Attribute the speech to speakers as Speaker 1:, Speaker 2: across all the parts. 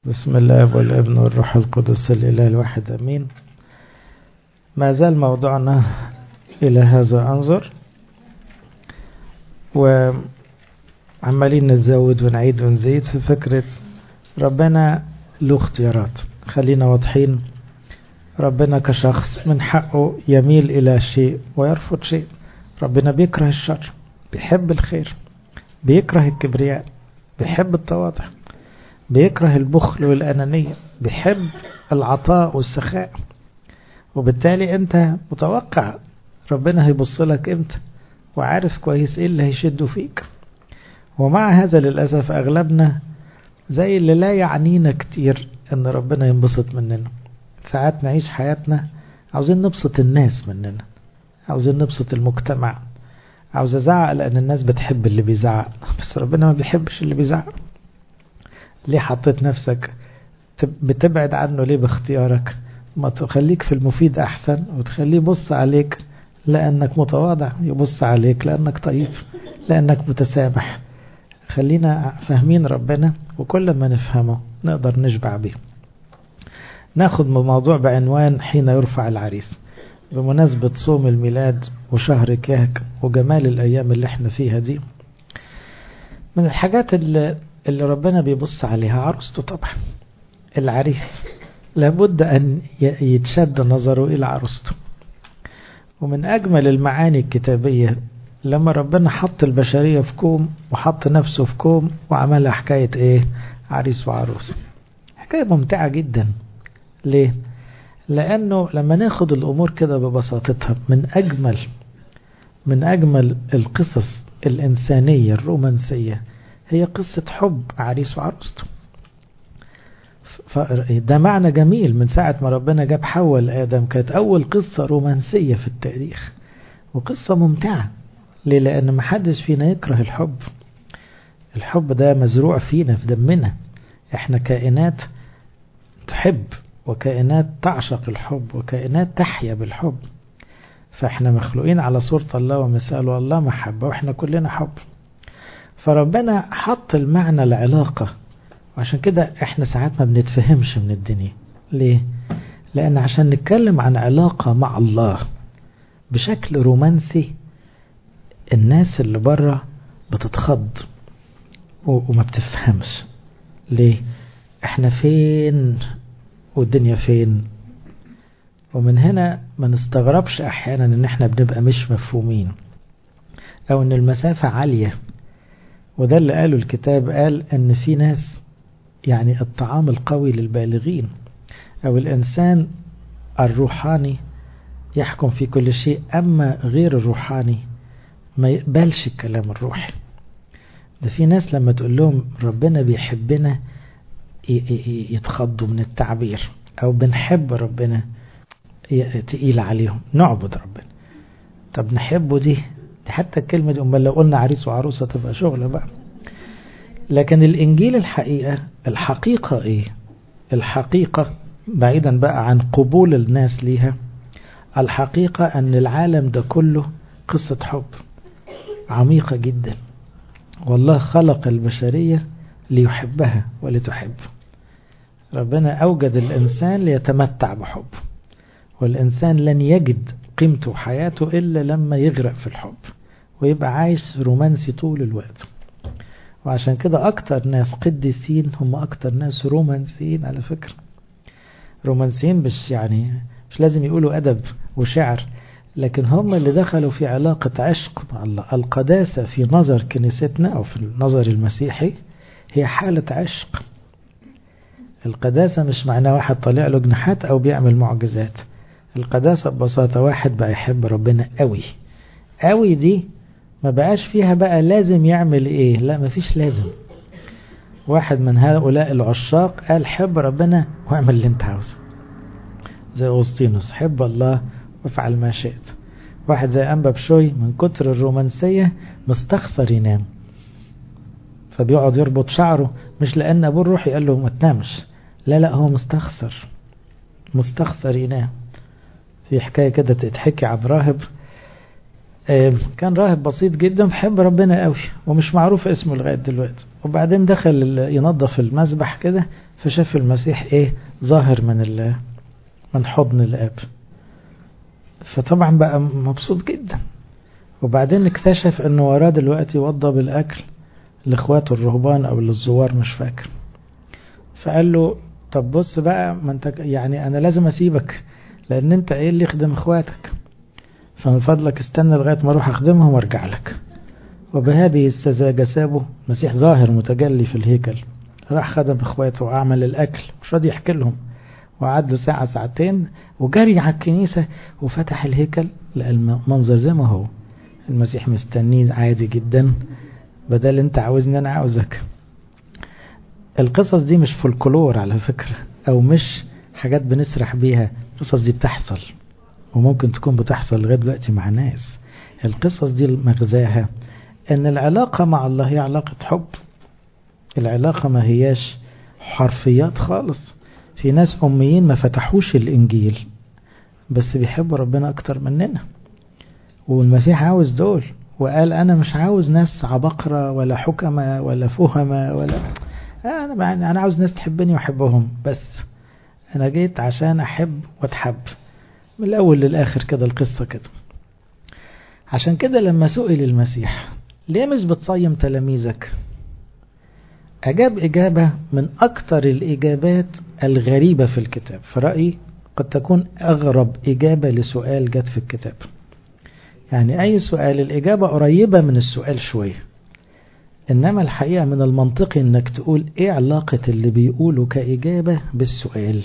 Speaker 1: بسم الله والابن والروح القدس الإله الواحد أمين ما زال موضوعنا إلى هذا أنظر وعمالين نزود ونعيد ونزيد في فكرة ربنا له اختيارات خلينا واضحين ربنا كشخص من حقه يميل إلى شيء ويرفض شيء ربنا بيكره الشر بيحب الخير بيكره الكبرياء بيحب التواضع بيكره البخل والأنانية بيحب العطاء والسخاء وبالتالي أنت متوقع ربنا هيبص لك امتى وعارف كويس ايه اللي هيشده فيك ومع هذا للأسف أغلبنا زي اللي لا يعنينا كتير ان ربنا ينبسط مننا ساعات نعيش حياتنا عاوزين نبسط الناس مننا عاوزين نبسط المجتمع عاوز ازعق لان الناس بتحب اللي بيزعق بس ربنا ما بيحبش اللي بيزعق ليه حطيت نفسك بتبعد عنه ليه باختيارك ما تخليك في المفيد احسن وتخليه يبص عليك لانك متواضع يبص عليك لانك طيب لانك متسامح خلينا فاهمين ربنا وكل ما نفهمه نقدر نشبع به ناخد موضوع بعنوان حين يرفع العريس بمناسبة صوم الميلاد وشهر كهك وجمال الأيام اللي احنا فيها دي من الحاجات اللي, اللي ربنا بيبص عليها عروسته طبعا العريس لابد أن يتشد نظره إلى عروسته ومن أجمل المعاني الكتابية لما ربنا حط البشرية في كوم وحط نفسه في كوم وعملها حكاية ايه عريس وعروس حكاية ممتعة جدا ليه لأنه لما ناخد الأمور كده ببساطتها من أجمل من أجمل القصص الإنسانية الرومانسية هي قصة حب عريس وعروسته ده معنى جميل من ساعة ما ربنا جاب حواء لآدم كانت أول قصة رومانسية في التاريخ وقصة ممتعة ليه لأن محدش فينا يكره الحب الحب ده مزروع فينا في دمنا احنا كائنات تحب وكائنات تعشق الحب وكائنات تحيا بالحب فاحنا مخلوقين على صورة الله ومثال الله محبة واحنا كلنا حب فربنا حط المعنى العلاقة وعشان كده احنا ساعات ما بنتفهمش من الدنيا ليه لان عشان نتكلم عن علاقة مع الله بشكل رومانسي الناس اللي بره بتتخض وما بتفهمش ليه احنا فين والدنيا فين ومن هنا ما نستغربش احيانا ان احنا بنبقى مش مفهومين او ان المسافة عالية وده اللي قاله الكتاب قال ان في ناس يعني الطعام القوي للبالغين او الانسان الروحاني يحكم في كل شيء اما غير الروحاني ما يقبلش الكلام الروحي ده في ناس لما تقول لهم ربنا بيحبنا يتخضوا من التعبير او بنحب ربنا تقيل عليهم نعبد ربنا طب نحبه دي دي حتى الكلمة دي امال لو قلنا عريس وعروسة تبقى شغلة بقى لكن الانجيل الحقيقة الحقيقة ايه الحقيقة بعيدا بقى عن قبول الناس ليها الحقيقة ان العالم ده كله قصة حب عميقة جدا والله خلق البشرية ليحبها ولتحب ربنا أوجد الإنسان ليتمتع بحب والإنسان لن يجد قيمته وحياته إلا لما يغرق في الحب ويبقى عايش رومانسي طول الوقت وعشان كده أكتر ناس قديسين هم أكتر ناس رومانسيين على فكرة رومانسيين مش يعني مش لازم يقولوا أدب وشعر لكن هم اللي دخلوا في علاقة عشق مع الله القداسة في نظر كنيستنا أو في النظر المسيحي هي حالة عشق القداسة مش معناه واحد طالع له جناحات أو بيعمل معجزات القداسة ببساطة واحد بقى يحب ربنا قوي قوي دي ما بقاش فيها بقى لازم يعمل ايه لا ما فيش لازم واحد من هؤلاء العشاق قال حب ربنا واعمل اللي انت عاوزه زي أغسطينوس حب الله وافعل ما شئت واحد زي أنبا بشوي من كتر الرومانسية مستخسر ينام فبيقعد يربط شعره مش لأن أبوه الروحي قال له ما تنامش لا لا هو مستخسر مستخسر ينام في حكاية كده تتحكي عن راهب كان راهب بسيط جدا بحب ربنا قوي ومش معروف اسمه لغاية دلوقتي وبعدين دخل ينظف المسبح كده فشاف المسيح ايه ظاهر من من حضن الاب فطبعا بقى مبسوط جدا وبعدين اكتشف انه وراه دلوقتي يوضب الاكل لاخواته الرهبان او للزوار مش فاكر فقال له طب بص بقى ما انت يعني انا لازم اسيبك لان انت ايه اللي يخدم اخواتك فمن فضلك استنى لغايه ما اروح اخدمهم وارجع لك وبهذه السذاجه سابه مسيح ظاهر متجلي في الهيكل راح خدم اخواته وعمل الاكل مش راضي يحكي لهم وقعد له ساعه ساعتين وجري على الكنيسه وفتح الهيكل لقى المنظر زي ما هو المسيح مستنيه عادي جدا بدل انت عاوزني انا عاوزك القصص دي مش فولكلور على فكرة او مش حاجات بنسرح بيها القصص دي بتحصل وممكن تكون بتحصل لغاية دلوقتي مع ناس القصص دي مغزاها ان العلاقة مع الله هي علاقة حب العلاقة ما هياش حرفيات خالص في ناس أميين ما فتحوش الإنجيل بس بيحبوا ربنا أكتر مننا والمسيح عاوز دول وقال أنا مش عاوز ناس عبقرة ولا حكمة ولا فهمة ولا أنا أنا عاوز ناس تحبني وأحبهم بس أنا جيت عشان أحب وأتحب من الأول للآخر كده القصة كده عشان كده لما سئل المسيح ليه مش بتصيم تلاميذك أجاب إجابة من أكثر الإجابات الغريبة في الكتاب في رأيي قد تكون أغرب إجابة لسؤال جت في الكتاب يعني أي سؤال الإجابة قريبة من السؤال شوية إنما الحقيقة من المنطقي إنك تقول إيه علاقة اللي بيقوله كإجابة بالسؤال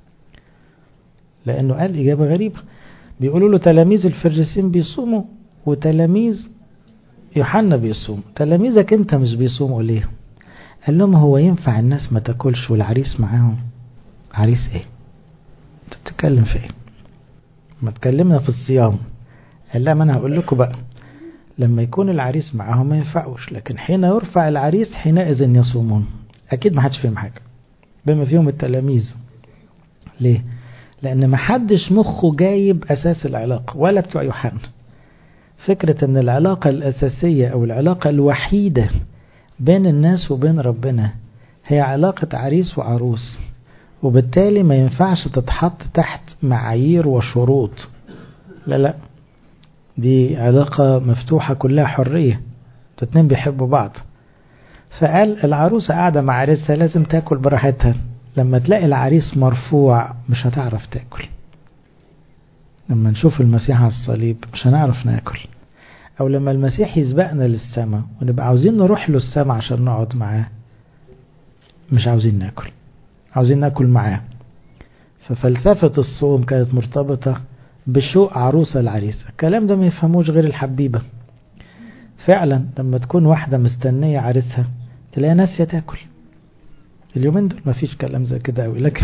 Speaker 1: لأنه قال إجابة غريبة بيقولوا له تلاميذ الفريسين بيصوموا وتلاميذ يوحنا بيصوم تلاميذك انت مش بيصوموا ليه قال لهم هو ينفع الناس ما تاكلش والعريس معاهم عريس ايه انت بتتكلم في ايه ما تكلمنا في الصيام قال لا ما انا هقول لكم بقى لما يكون العريس معاهم ما ينفعوش لكن حين يرفع العريس حينئذ يصومون اكيد ما حدش فيهم حاجه بما فيهم التلاميذ ليه لان ما حدش مخه جايب اساس العلاقه ولا بتوع يوحنا فكرة ان العلاقة الاساسية او العلاقة الوحيدة بين الناس وبين ربنا هي علاقة عريس وعروس وبالتالي ما ينفعش تتحط تحت معايير وشروط لا لا دي علاقة مفتوحة كلها حرية الاتنين بيحبوا بعض فقال العروسة قاعدة مع عريسها لازم تاكل براحتها لما تلاقي العريس مرفوع مش هتعرف تاكل لما نشوف المسيح على الصليب مش هنعرف ناكل او لما المسيح يسبقنا للسماء ونبقى عاوزين نروح له السماء عشان نقعد معاه مش عاوزين ناكل عاوزين ناكل معاه ففلسفة الصوم كانت مرتبطة بشوق عروسة العريس الكلام ده ما يفهموش غير الحبيبة فعلا لما تكون واحدة مستنية عريسها تلاقيها ناسية تاكل اليومين دول ما فيش كلام زي كده قوي لكن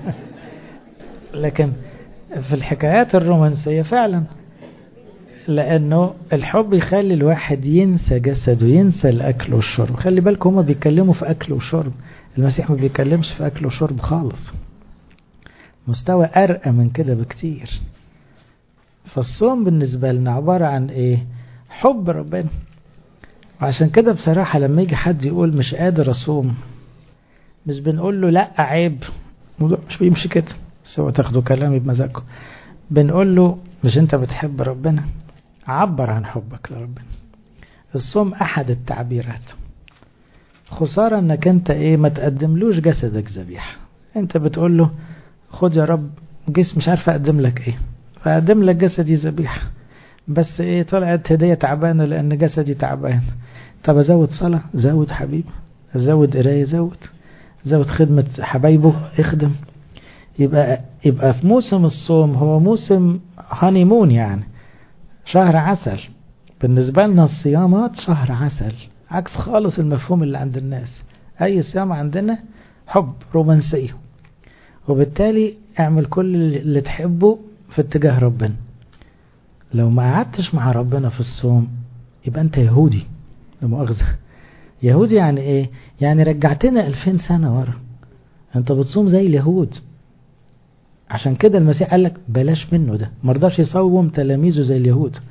Speaker 1: لكن في الحكايات الرومانسية فعلا لأنه الحب يخلي الواحد ينسى جسده ينسى الأكل والشرب خلي بالكم هما بيتكلموا في أكل وشرب المسيح ما بيتكلمش في أكل وشرب خالص مستوى أرقى من كده بكتير فالصوم بالنسبة لنا عبارة عن إيه حب ربنا وعشان كده بصراحة لما يجي حد يقول مش قادر أصوم مش بنقول له لا عيب الموضوع مش بيمشي كده سواء تاخدوا كلامي بمزاجكم بنقول له مش انت بتحب ربنا عبر عن حبك لربنا الصوم احد التعبيرات خسارة انك انت ايه ما تقدملوش جسدك ذبيحة انت بتقول له خد يا رب جسم مش عارف اقدم لك ايه فاقدم لك جسدي ذبيحة بس ايه طلعت هدية تعبانة لان جسدي تعبان طب ازود صلاة زود حبيبي ازود قراية زود زود خدمة حبايبه اخدم يبقى يبقى في موسم الصوم هو موسم هانيمون يعني شهر عسل بالنسبة لنا الصيامات شهر عسل عكس خالص المفهوم اللي عند الناس أي صيام عندنا حب رومانسية وبالتالي اعمل كل اللي تحبه في اتجاه ربنا لو ما قعدتش مع ربنا في الصوم يبقى انت يهودي لمؤاخذة يهودي يعني ايه يعني رجعتنا الفين سنة ورا انت بتصوم زي اليهود عشان كده المسيح قال لك بلاش منه ده ما رضاش يصوم تلاميذه زي اليهود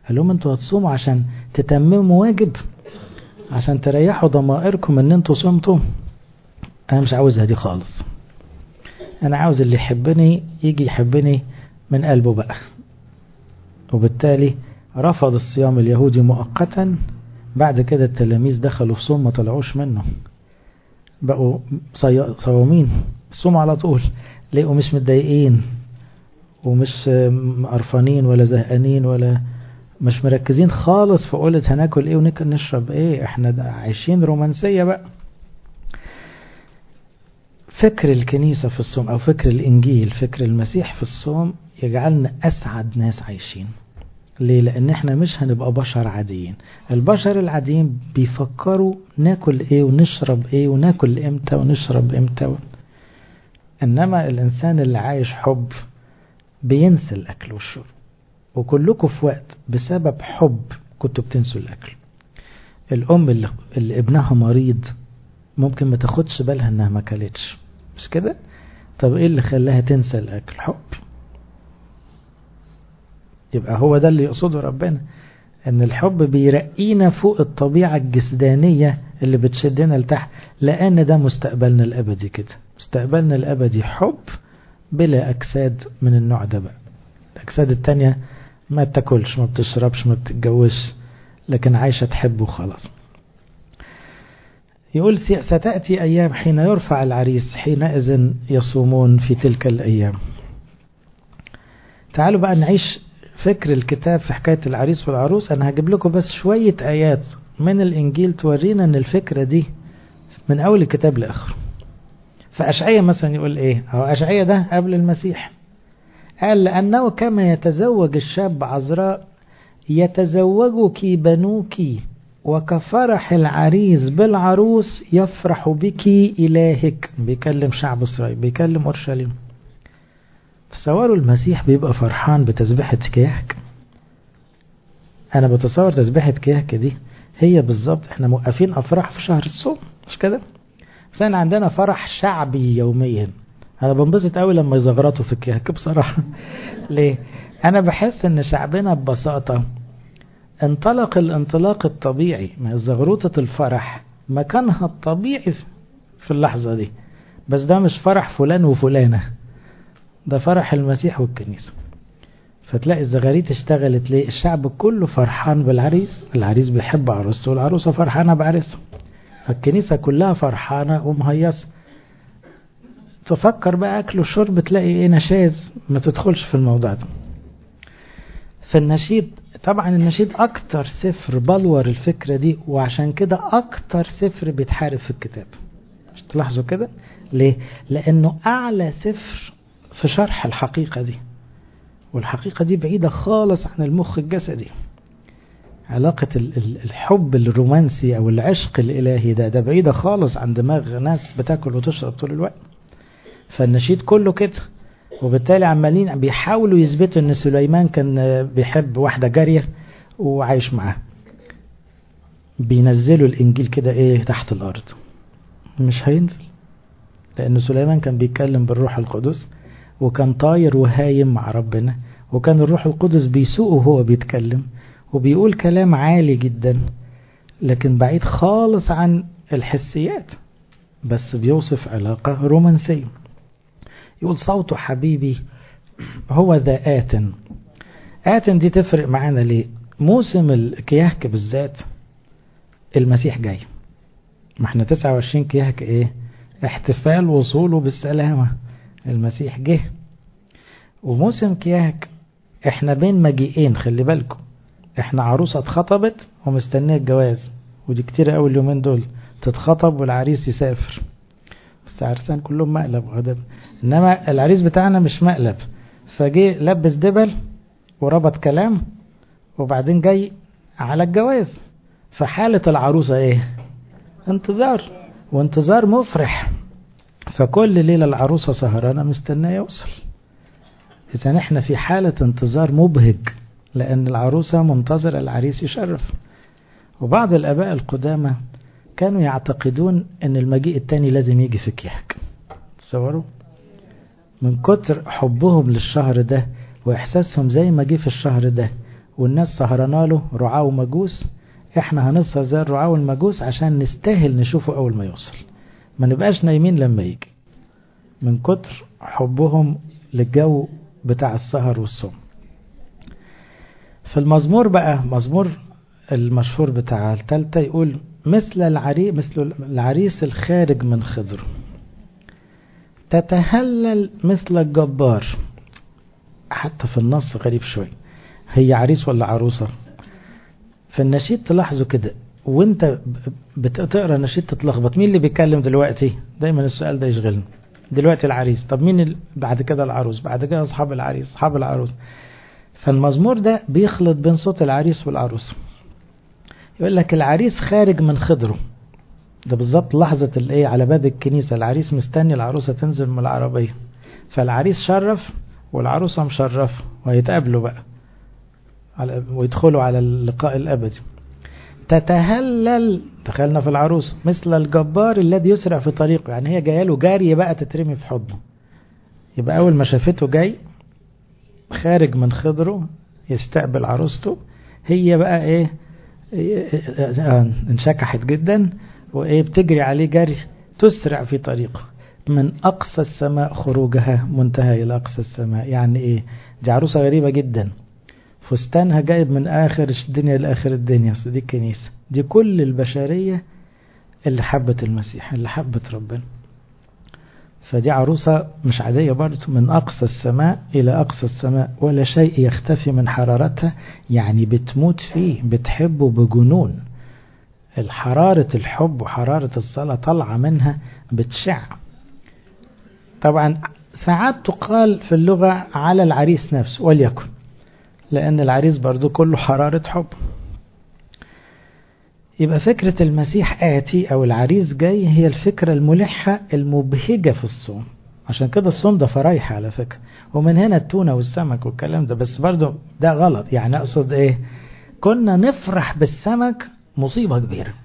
Speaker 1: قال لهم انتوا هتصوموا عشان تتمموا واجب عشان تريحوا ضمائركم ان انتوا صمتوا انا مش عاوزها دي خالص انا عاوز اللي يحبني يجي يحبني من قلبه بقى وبالتالي رفض الصيام اليهودي مؤقتا بعد كده التلاميذ دخلوا في صوم ما طلعوش منه بقوا صوامين صوم على طول لقوا مش متضايقين ومش قرفانين ولا زهقانين ولا مش مركزين خالص في قولة هناكل ايه ونكل نشرب ايه احنا عايشين رومانسية بقى فكر الكنيسة في الصوم او فكر الانجيل فكر المسيح في الصوم يجعلنا اسعد ناس عايشين ليه لان احنا مش هنبقى بشر عاديين البشر العاديين بيفكروا ناكل ايه ونشرب ايه وناكل امتى ونشرب امتى و... انما الانسان اللي عايش حب بينسى الاكل والشرب وكلكم في وقت بسبب حب كنتوا بتنسوا الاكل الام اللي, اللي ابنها مريض ممكن ما تاخدش بالها انها ما كلتش مش كده طب ايه اللي خلاها تنسى الاكل حب يبقى هو ده اللي يقصده ربنا ان الحب بيرقينا فوق الطبيعة الجسدانية اللي بتشدنا لتحت لان ده مستقبلنا الابدي كده مستقبلنا الابدي حب بلا اجساد من النوع ده بقى الاجساد التانية ما بتاكلش ما بتشربش ما بتتجوزش لكن عايشة تحب وخلاص يقول ستأتي أيام حين يرفع العريس حينئذ يصومون في تلك الأيام تعالوا بقى نعيش فكر الكتاب في حكاية العريس والعروس أنا هجيب لكم بس شوية آيات من الإنجيل تورينا أن الفكرة دي من أول الكتاب لآخره فأشعية مثلا يقول إيه أو أشعية ده قبل المسيح قال لأنه كما يتزوج الشاب عذراء يتزوجك بنوك وكفرح العريس بالعروس يفرح بك إلهك بيكلم شعب إسرائيل بيكلم أورشليم تصوروا المسيح بيبقى فرحان بتسبيحة كيهك أنا بتصور تسبيحة كيهك دي هي بالظبط احنا موقفين أفراح في شهر الصوم مش كده بس احنا عندنا فرح شعبي يوميا أنا بنبسط قوي لما يزغرطوا في الكيهك بصراحة ليه أنا بحس إن شعبنا ببساطة انطلق الانطلاق الطبيعي من زغروطة الفرح مكانها الطبيعي في اللحظة دي بس ده مش فرح فلان وفلانة ده فرح المسيح والكنيسة فتلاقي الزغاريت اشتغلت ليه الشعب كله فرحان بالعريس العريس بيحب عروسته والعروسة فرحانة بعريسها فالكنيسة كلها فرحانة ومهيصة تفكر بقى أكل وشرب تلاقي إيه نشاز ما تدخلش في الموضوع ده في النشيد طبعا النشيد أكتر سفر بلور الفكرة دي وعشان كده أكتر سفر بيتحارب في الكتاب مش تلاحظوا كده ليه لأنه أعلى سفر في شرح الحقيقة دي والحقيقة دي بعيدة خالص عن المخ الجسدي علاقة الحب الرومانسي أو العشق الإلهي ده ده بعيدة خالص عن دماغ ناس بتاكل وتشرب طول الوقت فالنشيد كله كده وبالتالي عمالين بيحاولوا يثبتوا ان سليمان كان بيحب واحدة جارية وعايش معاها بينزلوا الانجيل كده ايه تحت الارض مش هينزل لان سليمان كان بيتكلم بالروح القدس وكان طاير وهايم مع ربنا وكان الروح القدس بيسوقه وهو بيتكلم وبيقول كلام عالي جدا لكن بعيد خالص عن الحسيات بس بيوصف علاقة رومانسية يقول صوت حبيبي هو ذا آت آت دي تفرق معانا ليه موسم الكيهك بالذات المسيح جاي ما احنا 29 كيهك ايه احتفال وصوله بالسلامة المسيح جه وموسم كيهك احنا بين مجيئين خلي بالكم احنا عروسة اتخطبت ومستنية الجواز ودي كتير قوي اليومين دول تتخطب والعريس يسافر بس عرسان كلهم مقلب وهدب انما العريس بتاعنا مش مقلب فجي لبس دبل وربط كلام وبعدين جاي على الجواز فحالة العروسة ايه انتظار وانتظار مفرح فكل ليلة العروسة سهرانة مستنية يوصل إذا احنا في حالة انتظار مبهج لأن العروسة منتظرة العريس يشرف وبعض الآباء القدامى كانوا يعتقدون أن المجيء التاني لازم يجي في كيهك تصوروا من كتر حبهم للشهر ده وإحساسهم زي ما جه في الشهر ده والناس سهرانه له رعاة ومجوس احنا هنسهر زي الرعاة والمجوس عشان نستاهل نشوفه اول ما يوصل ما نبقاش نايمين لما يجي من كتر حبهم للجو بتاع السهر والصوم في المزمور بقى مزمور المشهور بتاع التالتة يقول مثل العريس مثل العريس الخارج من خضره تتهلل مثل الجبار حتى في النص غريب شوي هي عريس ولا عروسة في النشيد تلاحظوا كده وانت بتقرا نشيد تتلخبط مين اللي بيتكلم دلوقتي دايما السؤال ده يشغلنا دلوقتي العريس طب مين بعد كده العروس بعد كده اصحاب العريس اصحاب العروس فالمزمور ده بيخلط بين صوت العريس والعروس يقول لك العريس خارج من خضره ده بالظبط لحظة الايه على باب الكنيسة العريس مستني العروسة تنزل من العربية فالعريس شرف والعروسة مشرف ويتقابلوا بقى ويدخلوا على اللقاء الأبدي تتهلل دخلنا في العروس مثل الجبار الذي يسرع في طريقه يعني هي جايه له جارية بقى تترمي في حضنه يبقى أول ما شافته جاي خارج من خضره يستقبل عروسته هي بقى ايه انشكحت جدا وايه بتجري عليه جري تسرع في طريقه من اقصى السماء خروجها منتهى الى اقصى السماء يعني ايه دي عروسه غريبه جدا فستانها جايب من اخر الدنيا لاخر الدنيا دي الكنيسه دي كل البشريه اللي حبت المسيح اللي حبت ربنا فدي عروسة مش عادية برضه من أقصى السماء إلى أقصى السماء ولا شيء يختفي من حرارتها يعني بتموت فيه بتحبه بجنون الحرارة الحب وحرارة الصلاة طالعة منها بتشع طبعا ساعات تقال في اللغة على العريس نفسه وليكن لأن العريس برضه كله حرارة حب يبقى فكرة المسيح آتي أو العريس جاي هي الفكرة الملحة المبهجة في الصوم عشان كده الصوم ده فرايح على فكرة ومن هنا التونة والسمك والكلام ده بس برضه ده غلط يعني أقصد إيه كنا نفرح بالسمك مصيبة كبيرة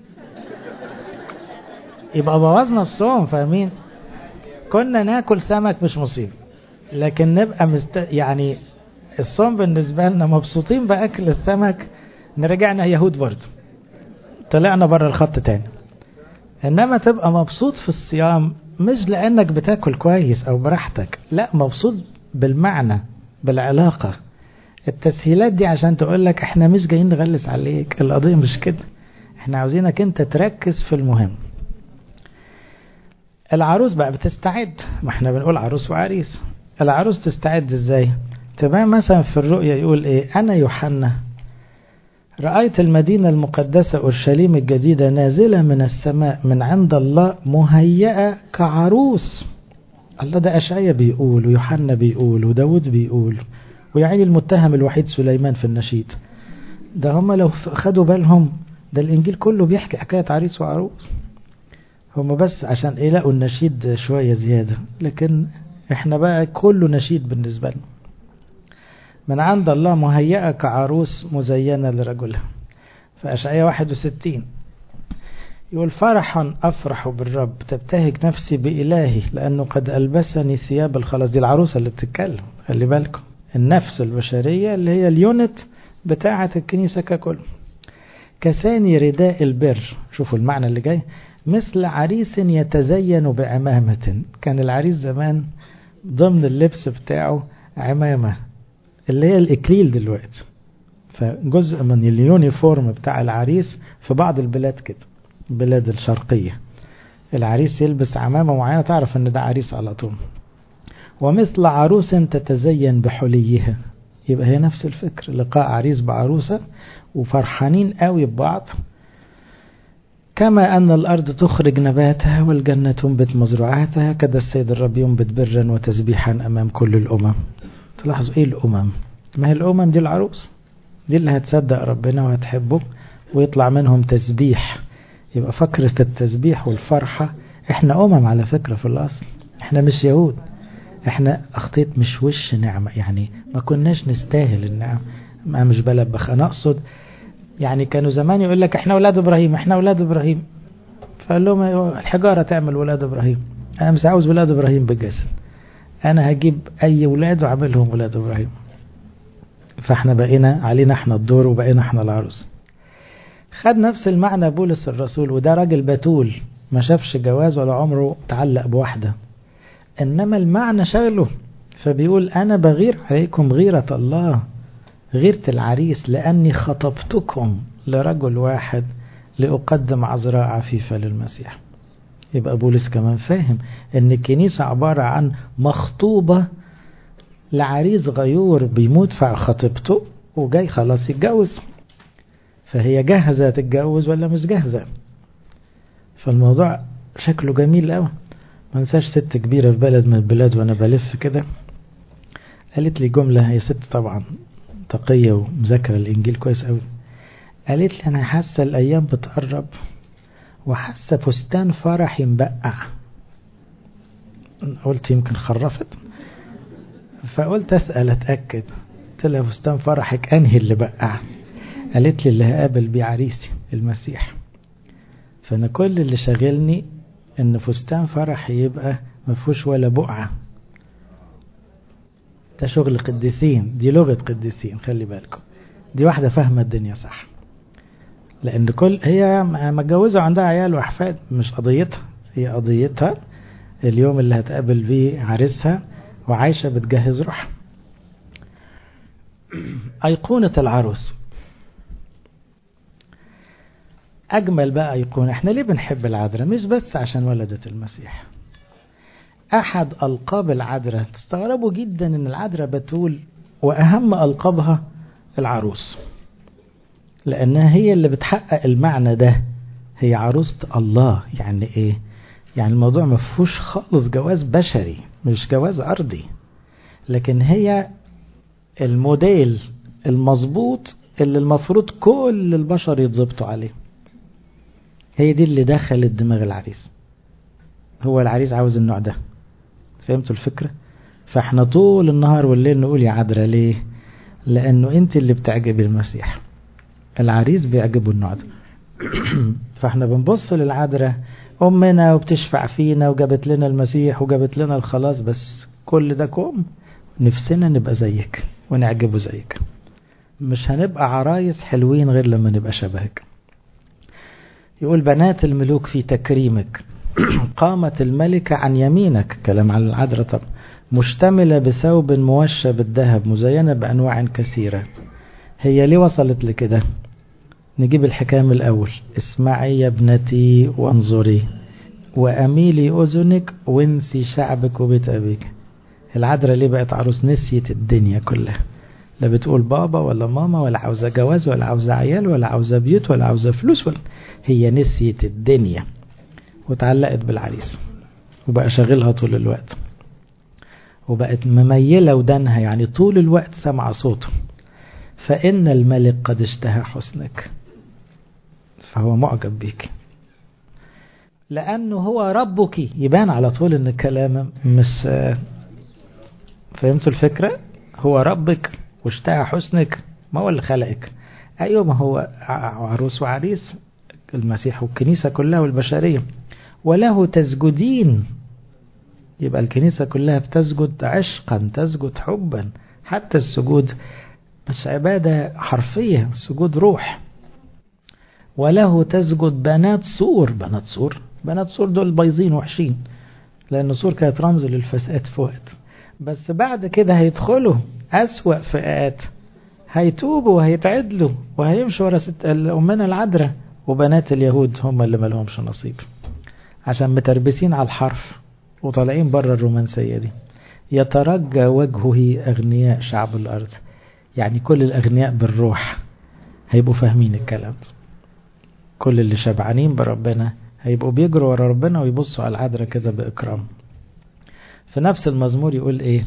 Speaker 1: يبقى بوظنا الصوم فاهمين كنا ناكل سمك مش مصيبة لكن نبقى مست... يعني الصوم بالنسبة لنا مبسوطين بأكل السمك نرجعنا يهود برضه طلعنا بره الخط تاني انما تبقى مبسوط في الصيام مش لانك بتاكل كويس او براحتك لا مبسوط بالمعنى بالعلاقة التسهيلات دي عشان تقول لك احنا مش جايين نغلس عليك القضية مش كده احنا عاوزينك انت تركز في المهم العروس بقى بتستعد ما احنا بنقول عروس وعريس العروس تستعد ازاي تبقى مثلا في الرؤيا يقول ايه انا يوحنا رأيت المدينة المقدسة أورشليم الجديدة نازلة من السماء من عند الله مهيئة كعروس الله ده أشعية بيقول ويوحنا بيقول وداود بيقول ويعني المتهم الوحيد سليمان في النشيد ده هم لو خدوا بالهم ده الإنجيل كله بيحكي حكاية عريس وعروس هم بس عشان إيه لقوا النشيد شوية زيادة لكن احنا بقى كله نشيد بالنسبة لنا من عند الله مهيئة كعروس مزينة لرجلها فأشعية 61 يقول فرحا أفرح بالرب تبتهج نفسي بإلهي لأنه قد ألبسني ثياب الخلاص دي العروسة اللي بتتكلم خلي بالكم النفس البشرية اللي هي اليونت بتاعة الكنيسة ككل كساني رداء البر شوفوا المعنى اللي جاي مثل عريس يتزين بعمامة كان العريس زمان ضمن اللبس بتاعه عمامة اللي هي الإكليل دلوقتي فجزء من اليونيفورم بتاع العريس في بعض البلاد كده البلاد الشرقية العريس يلبس عمامة معينة تعرف ان ده عريس على طول ومثل عروس تتزين بحليها يبقى هي نفس الفكر لقاء عريس بعروسة وفرحانين قوي ببعض كما أن الأرض تخرج نباتها والجنة تنبت مزروعاتها كذا السيد الرب ينبت برا وتسبيحا أمام كل الأمم تلاحظوا ايه الامم ما هي الامم دي العروس دي اللي هتصدق ربنا وهتحبه ويطلع منهم تسبيح يبقى فكرة التسبيح والفرحة احنا امم على فكرة في الاصل احنا مش يهود احنا اخطيت مش وش نعمة يعني ما كناش نستاهل النعم ما مش بلبخ انا اقصد يعني كانوا زمان يقول لك احنا اولاد ابراهيم احنا اولاد ابراهيم فقال لهم الحجارة تعمل ولاد ابراهيم انا مش عاوز ولاد ابراهيم بالجسد انا هجيب اي ولاد واعملهم ولاد ابراهيم فاحنا بقينا علينا احنا الدور وبقينا احنا العروس خد نفس المعنى بولس الرسول وده راجل بتول ما شافش جواز ولا عمره تعلق بواحدة إنما المعنى شغله فبيقول أنا بغير عليكم غيرة الله غيرة العريس لأني خطبتكم لرجل واحد لأقدم عذراء عفيفة للمسيح يبقى بولس كمان فاهم ان الكنيسة عبارة عن مخطوبة لعريس غيور بيموت في خطيبته وجاي خلاص يتجوز فهي جاهزة تتجوز ولا مش جاهزة فالموضوع شكله جميل قوي ما انساش ست كبيرة في بلد من البلاد وانا بلف كده قالت لي جملة هي ست طبعا تقية ومذاكرة الانجيل كويس قوي قالت لي انا حاسة الايام بتقرب وحاسة فستان فرحي مبقع قلت يمكن خرفت فقلت اسأل اتأكد قلت لها فستان فرحك انهي اللي بقع قالت لي اللي هقابل بيه عريسي المسيح فانا كل اللي شاغلني ان فستان فرحي يبقى مفهوش ولا بقعة ده شغل قديسين دي لغة قديسين خلي بالكم دي واحدة فاهمة الدنيا صح لان كل هي متجوزة وعندها عيال واحفاد مش قضيتها هي قضيتها اليوم اللي هتقابل فيه عريسها وعايشة بتجهز روحها أيقونة العروس أجمل بقى أيقونة احنا ليه بنحب العذراء مش بس عشان ولدت المسيح أحد ألقاب العذراء تستغربوا جدا أن العذراء بتقول وأهم ألقابها العروس لأنها هي اللي بتحقق المعنى ده هي عروسة الله يعني إيه يعني الموضوع مفهوش خالص جواز بشري مش جواز أرضي لكن هي الموديل المظبوط اللي المفروض كل البشر يتظبطوا عليه هي دي اللي دخلت دماغ العريس هو العريس عاوز النوع ده فهمتوا الفكرة فاحنا طول النهار والليل نقول يا عذرا ليه لانه انت اللي بتعجبي المسيح العريس بيعجبه النوع ده فاحنا بنبص للعذراء امنا وبتشفع فينا وجابت لنا المسيح وجابت لنا الخلاص بس كل ده كوم نفسنا نبقى زيك ونعجبه زيك مش هنبقى عرايس حلوين غير لما نبقى شبهك يقول بنات الملوك في تكريمك قامت الملكة عن يمينك كلام عن العذراء طبعا مشتملة بثوب موشى بالذهب مزينة بأنواع كثيرة هي ليه وصلت لكده نجيب الحكاية من الأول اسمعي يا ابنتي وانظري وأميلي أذنك وانسي شعبك وبيت أبيك العذراء ليه بقت عروس نسيت الدنيا كلها لا بتقول بابا ولا ماما ولا عاوزة جواز ولا عاوزة عيال ولا عاوزة بيوت ولا عاوزة فلوس ولا هي نسيت الدنيا وتعلقت بالعريس وبقى شاغلها طول الوقت وبقت مميلة ودانها يعني طول الوقت سمع صوته فإن الملك قد اشتهى حسنك فهو معجب بيك لأنه هو ربك يبان على طول إن الكلام مش فهمتوا الفكرة هو ربك واشتهى حسنك ما هو اللي خلقك أيوة ما هو عروس وعريس المسيح والكنيسة كلها والبشرية وله تسجدين يبقى الكنيسة كلها بتسجد عشقا تسجد حبا حتى السجود مش عبادة حرفية سجود روح وله تسجد بنات سور بنات سور بنات سور دول بايظين وحشين لأن سور كانت رمز للفساد في وقت بس بعد كده هيدخلوا أسوأ فئات هيتوبوا وهيتعدلوا وهيمشوا ورا ست أمنا العذراء وبنات اليهود هم اللي مالهمش نصيب عشان متربسين على الحرف وطالعين بره الرومانسية دي يترجى وجهه أغنياء شعب الأرض يعني كل الأغنياء بالروح هيبقوا فاهمين الكلام ده كل اللي شبعانين بربنا هيبقوا بيجروا ورا ربنا ويبصوا على العذراء كده بإكرام في نفس المزمور يقول إيه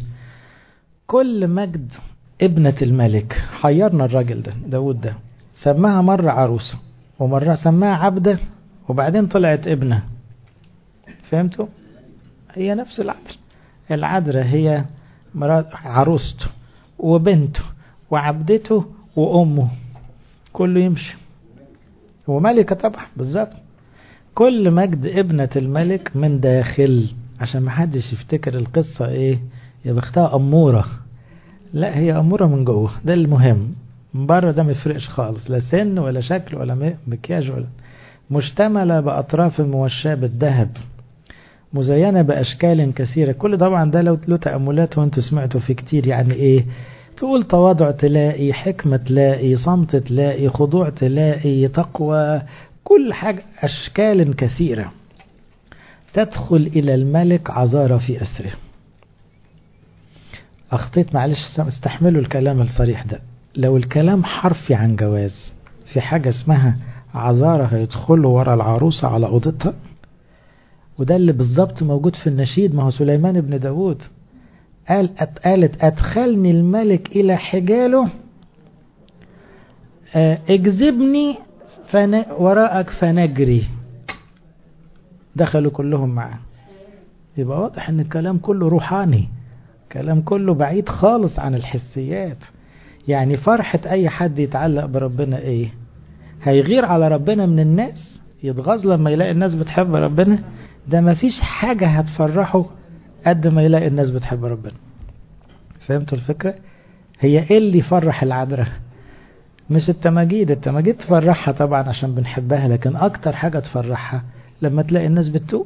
Speaker 1: كل مجد ابنة الملك حيرنا الراجل ده داود ده سماها مرة عروسة ومرة سماها عبدة وبعدين طلعت ابنة فهمتوا هي نفس العذراء العذراء هي مرات عروسته وبنته وعبدته وأمه كله يمشي وملكة طبعا بالظبط كل مجد ابنة الملك من داخل عشان ما حدش يفتكر القصة ايه يا بختها أمورة لا هي أمورة من جوه ده المهم من بره ده ما يفرقش خالص لا سن ولا شكل ولا مكياج ولا مشتملة بأطراف موشاة بالذهب مزينة بأشكال كثيرة كل طبعا ده لو له تأملات وانتوا سمعتوا فيه كتير يعني ايه تقول تواضع تلاقي حكمة تلاقي صمت تلاقي خضوع تلاقي تقوى كل حاجة أشكال كثيرة تدخل إلى الملك عذارى في أسره أخطيت معلش استحملوا الكلام الصريح ده لو الكلام حرفي عن جواز في حاجة اسمها عذارى هيدخلوا ورا العروسة على أوضتها وده اللي بالظبط موجود في النشيد ما هو سليمان بن داود قال قالت أدخلني الملك إلى حجاله اجذبني فن... وراءك فنجري دخلوا كلهم معاه يبقى واضح ان الكلام كله روحاني كلام كله بعيد خالص عن الحسيات يعني فرحة اي حد يتعلق بربنا ايه هيغير على ربنا من الناس يتغاظ لما يلاقي الناس بتحب ربنا ده مفيش حاجة هتفرحه قد ما يلاقي الناس بتحب ربنا فهمتوا الفكرة هي ايه اللي يفرح العذراء مش التماجيد التماجيد تفرحها طبعا عشان بنحبها لكن اكتر حاجة تفرحها لما تلاقي الناس بتتوب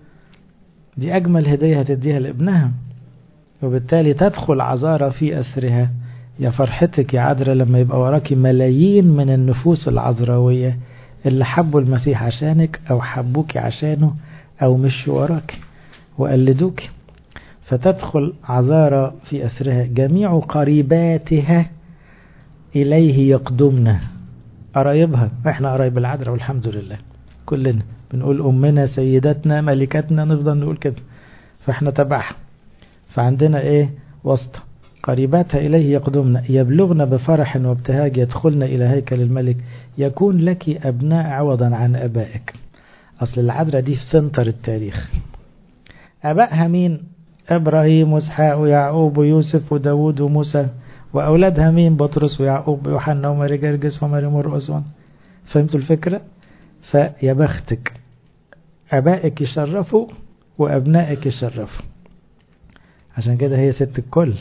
Speaker 1: دي اجمل هدية هتديها لابنها وبالتالي تدخل عذارى في اسرها يا فرحتك يا عذراء لما يبقى وراكي ملايين من النفوس العذراوية اللي حبوا المسيح عشانك او حبوك عشانه او مشوا وراك وقلدوك فتدخل عذارى في أسرها جميع قريباتها إليه يقدمنا قرايبها احنا قرايب العذراء والحمد لله كلنا بنقول أمنا سيدتنا ملكتنا نفضل نقول كده فاحنا تبعها فعندنا ايه وسط قريباتها إليه يقدمنا يبلغن بفرح وابتهاج يدخلن إلى هيكل الملك يكون لك أبناء عوضا عن أبائك أصل العذراء دي في سنتر التاريخ أبائها مين إبراهيم وإسحاق ويعقوب ويوسف وداود وموسى وأولادها مين بطرس ويعقوب ويوحنا وماري جرجس وماري مرقس فهمتوا الفكرة فيا بختك أبائك يشرفوا وأبنائك يشرفوا عشان كده هي ست الكل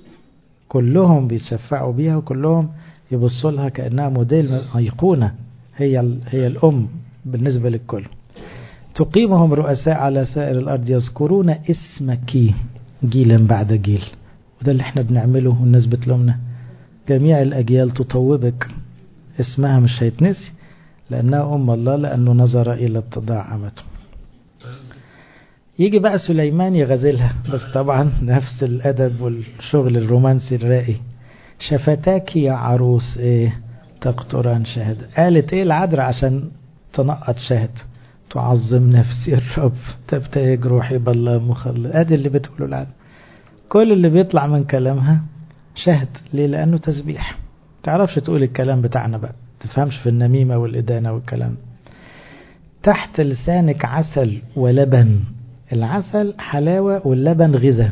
Speaker 1: كلهم بيتشفعوا بيها وكلهم يبصوا لها كأنها موديل أيقونة هي هي الأم بالنسبة للكل تقيمهم رؤساء على سائر الأرض يذكرون اسمك جيلا بعد جيل وده اللي احنا بنعمله والناس بتلومنا جميع الأجيال تطوبك اسمها مش هيتنسي لأنها أم الله لأنه نظر إلى اتضاع أمته يجي بقى سليمان يغزلها بس طبعا نفس الأدب والشغل الرومانسي الرائي شفتاك يا عروس ايه تقطران شهد قالت ايه العذراء عشان تنقط شهد تعظم نفسي الرب تبتهج روحي بالله مخلص ادي اللي بتقوله العذراء كل اللي بيطلع من كلامها شهد ليه لانه تسبيح تعرفش تقول الكلام بتاعنا بقى تفهمش في النميمة والإدانة والكلام تحت لسانك عسل ولبن العسل حلاوة واللبن غذاء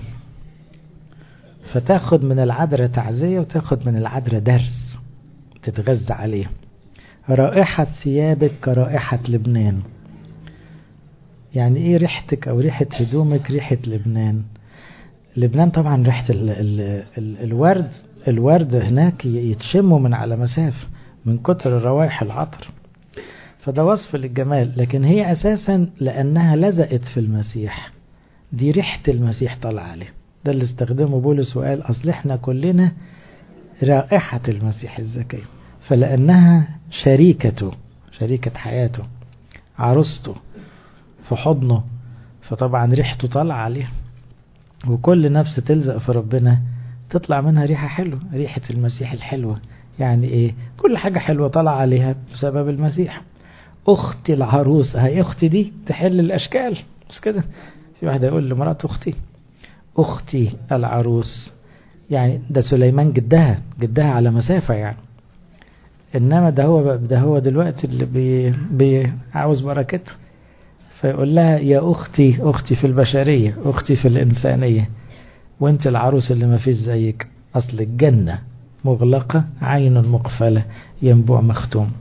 Speaker 1: فتاخد من العذراء تعزية وتاخد من العذراء درس تتغذى عليه رائحة ثيابك كرائحة لبنان يعني ايه ريحتك او ريحة هدومك ريحة لبنان لبنان طبعا ريحة ال ال ال الورد الورد هناك يتشموا من على مسافة من كتر الروائح العطر فده وصف للجمال لكن هي أساسا لأنها لزقت في المسيح دي ريحة المسيح طالعة عليه ده اللي استخدمه بولس وقال أصل احنا كلنا رائحة المسيح الزكية فلأنها شريكته شريكة حياته عروسته في حضنه فطبعا ريحته طالعة عليه وكل نفس تلزق في ربنا تطلع منها ريحة حلوة ريحة المسيح الحلوة يعني ايه كل حاجة حلوة طالعة عليها بسبب المسيح اختي العروس هي اختي دي تحل الاشكال بس كده في واحد يقول لمرات اختي اختي العروس يعني ده سليمان جدها جدها على مسافة يعني انما ده هو ده هو دلوقتي اللي بي, بي عاوز بركته فيقول لها يا اختي اختي في البشرية اختي في الانسانية وانت العروس اللي ما فيش زيك اصل الجنة مغلقة عين مقفلة ينبوع مختوم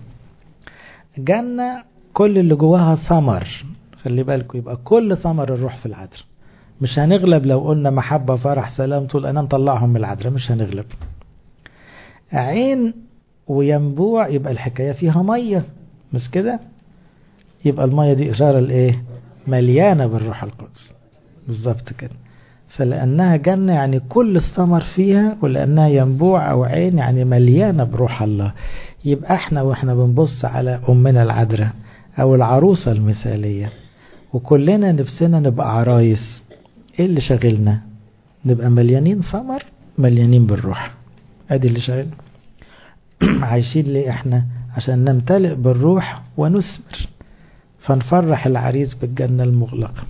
Speaker 1: جنة كل اللي جواها ثمر خلي بالكم يبقى كل ثمر الروح في العذر مش هنغلب لو قلنا محبة فرح سلام طول أنا نطلعهم من العذراء مش هنغلب عين وينبوع يبقى الحكاية فيها مية مش كده يبقى المية دي إشارة لإيه مليانة بالروح القدس بالظبط كده فلأنها جنة يعني كل الثمر فيها ولأنها ينبوع أو عين يعني مليانة بروح الله يبقى احنا واحنا بنبص على أمنا العذراء أو العروسة المثالية وكلنا نفسنا نبقى عرايس ايه اللي شاغلنا نبقى مليانين ثمر مليانين بالروح ادي اللي شاغلنا عايشين ليه احنا عشان نمتلئ بالروح ونثمر فنفرح العريس بالجنة المغلقة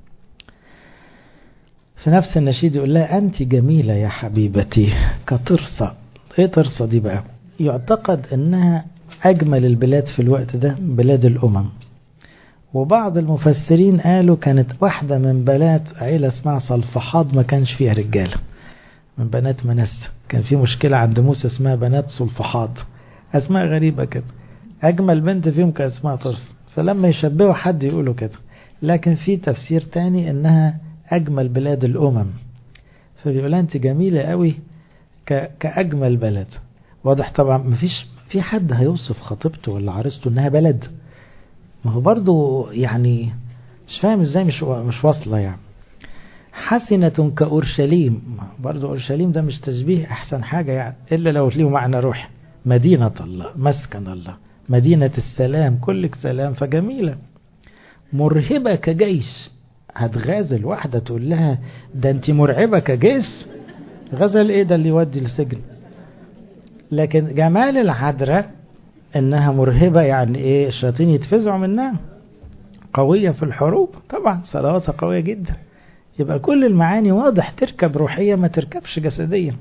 Speaker 1: في نفس النشيد يقول لها أنت جميلة يا حبيبتي كطرصة إيه طرصة دي بقى يعتقد أنها أجمل البلاد في الوقت ده بلاد الأمم وبعض المفسرين قالوا كانت واحدة من بنات عيلة اسمها صلفحاض ما كانش فيها رجالة من بنات منسى كان في مشكلة عند موسى اسمها بنات صلفحاض أسماء غريبة كده أجمل بنت فيهم كان اسمها طرس فلما يشبهوا حد يقولوا كده لكن في تفسير تاني إنها أجمل بلاد الأمم فبيقول أنت جميلة قوي كأجمل بلد واضح طبعا مفيش في حد هيوصف خطيبته ولا عروسته إنها بلد ما هو برضو يعني مش فاهم ازاي مش مش واصله يعني حسنة كأورشليم برضو أورشليم ده مش تشبيه أحسن حاجة يعني إلا لو ليه معنى روحي مدينة الله مسكن الله مدينة السلام كلك سلام فجميلة مرهبة كجيش هتغازل واحدة تقول لها ده انت مرعبة كجيش غزل ايه ده اللي يودي السجن لكن جمال العذراء انها مرهبة يعني ايه الشياطين يتفزعوا منها قوية في الحروب طبعا صلواتها قوية جدا يبقى كل المعاني واضح تركب روحية ما تركبش جسديا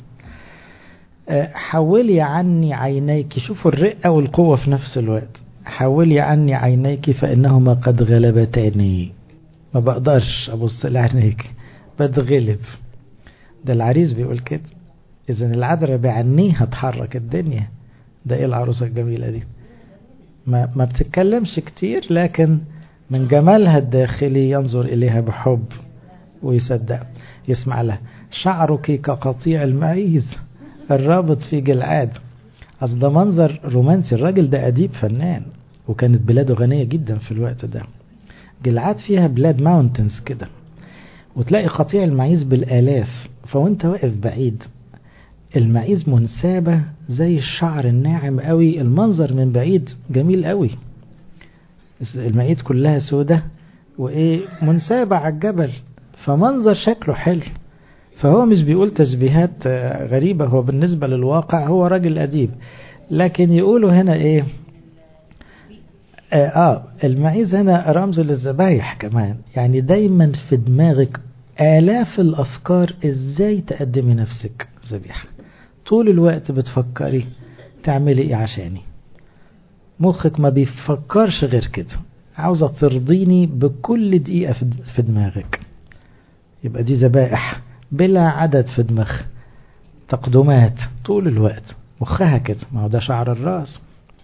Speaker 1: حولي عني عينيك شوفوا الرقة والقوة في نفس الوقت حولي عني عينيك فإنهما قد غلبتاني ما بقدرش أبص لعينيك بتغلب ده العريس بيقول كده إذا العذراء بعينيها تحرك الدنيا ده إيه العروسة الجميلة دي ما, ما بتتكلمش كتير لكن من جمالها الداخلي ينظر إليها بحب ويصدق يسمع لها شعرك كقطيع المعيز الرابط في جلعاد أصل ده منظر رومانسي الراجل ده أديب فنان وكانت بلاده غنية جدا في الوقت ده جلعاد فيها بلاد ماونتنز كده وتلاقي قطيع المعيز بالآلاف فوانت واقف بعيد المعيز منسابة زي الشعر الناعم قوي المنظر من بعيد جميل قوي المعيز كلها سودة وإيه منسابة على الجبل فمنظر شكله حلو فهو مش بيقول تشبيهات غريبة هو بالنسبة للواقع هو راجل أديب لكن يقولوا هنا إيه آه, آه المعيز هنا رمز للذبايح كمان يعني دايما في دماغك آلاف الأفكار إزاي تقدمي نفسك ذبيحة طول الوقت بتفكري تعملي إيه عشاني مخك ما بيفكرش غير كده عاوزة ترضيني بكل دقيقة في دماغك يبقى دي ذبائح بلا عدد في دماغ تقدمات طول الوقت مخها كده ما هو ده شعر الراس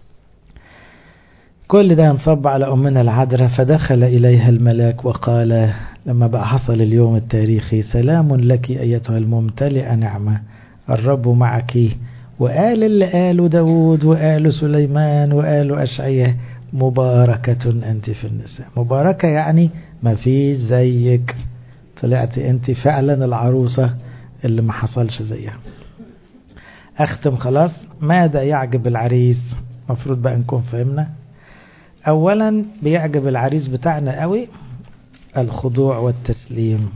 Speaker 1: كل ده ينصب على أمنا العذراء فدخل إليها الملاك وقال لما بقى حصل اليوم التاريخي سلام لك أيتها الممتلئة نعمة الرب معك وقال اللي قاله داود وقاله سليمان وقاله أشعية مباركة أنت في النساء مباركة يعني ما فيش زيك طلعت أنت فعلا العروسة اللي ما حصلش زيها أختم خلاص ماذا يعجب العريس مفروض بقى نكون فهمنا أولا بيعجب العريس بتاعنا قوي الخضوع والتسليم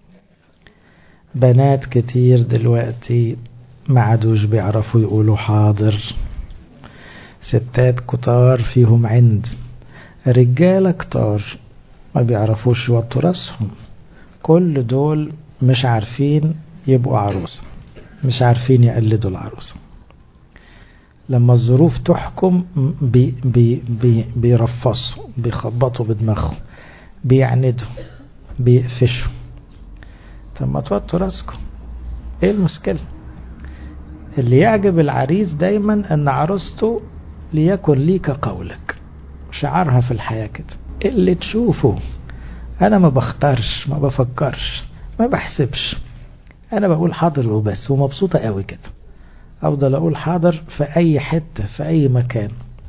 Speaker 1: بنات كتير دلوقتي ما عادوش بيعرفوا يقولوا حاضر ستات كتار فيهم عند رجالة كتار ما بيعرفوش يوطوا راسهم كل دول مش عارفين يبقوا عروسة مش عارفين يقلدوا العروسة لما الظروف تحكم بي بي بي بيرفصوا بيخبطوا بدماغهم بيعندوا بيقفشوا طب ما توطوا راسكم ايه المشكلة اللي يعجب العريس دايما ان عروسته ليكن ليك قولك شعارها في الحياة كده اللي تشوفه انا ما بختارش ما بفكرش ما بحسبش انا بقول حاضر وبس ومبسوطة قوي كده افضل اقول حاضر في اي حتة في اي مكان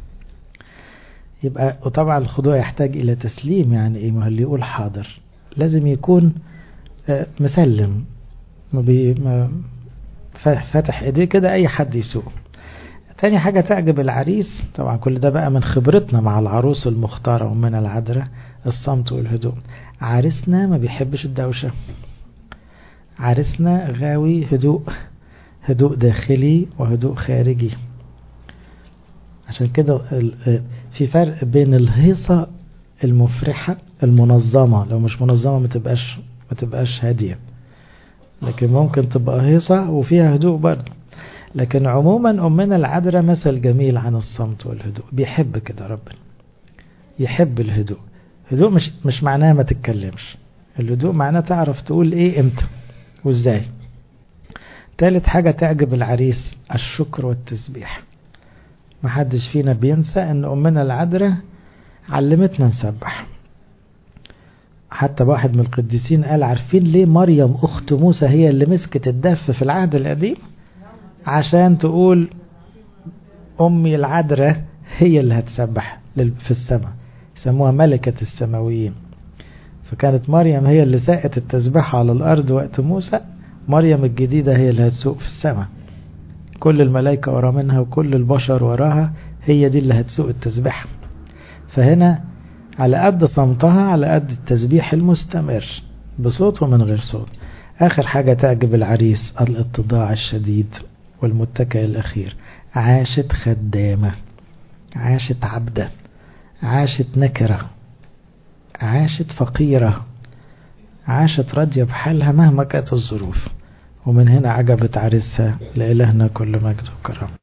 Speaker 1: يبقى وطبعا الخضوع يحتاج الى تسليم يعني ايه ما اللي يقول حاضر لازم يكون مسلم ما بي ما فاتح ايديه كده اي حد يسوق تاني حاجة تعجب العريس طبعا كل ده بقى من خبرتنا مع العروس المختارة ومن العذراء الصمت والهدوء عريسنا ما بيحبش الدوشة عريسنا غاوي هدوء هدوء داخلي وهدوء خارجي عشان كده في فرق بين الهيصة المفرحة المنظمة لو مش منظمة ما تبقاش ما تبقاش هادية لكن ممكن تبقى هيصة وفيها هدوء برضه لكن عموما أمنا العذراء مثل جميل عن الصمت والهدوء بيحب كده ربنا يحب الهدوء هدوء مش مش معناه ما تتكلمش الهدوء معناه تعرف تقول ايه امتى وازاي تالت حاجة تعجب العريس الشكر والتسبيح محدش فينا بينسى ان امنا العذراء علمتنا نسبح حتى واحد من القديسين قال عارفين ليه مريم اخت موسى هي اللي مسكت الدف في العهد القديم عشان تقول امي العذراء هي اللي هتسبح في السماء يسموها ملكة السماويين فكانت مريم هي اللي ساقت التسبيح على الارض وقت موسى مريم الجديدة هي اللي هتسوق في السماء كل الملائكة ورا منها وكل البشر وراها هي دي اللي هتسوق التسبيح فهنا على قد صمتها على قد التسبيح المستمر بصوت ومن غير صوت آخر حاجة تعجب العريس الاتضاع الشديد والمتكئ الأخير عاشت خدامة عاشت عبدة عاشت نكرة عاشت فقيرة عاشت راضية بحالها مهما كانت الظروف ومن هنا عجبت عريسها لإلهنا كل مجد وكرم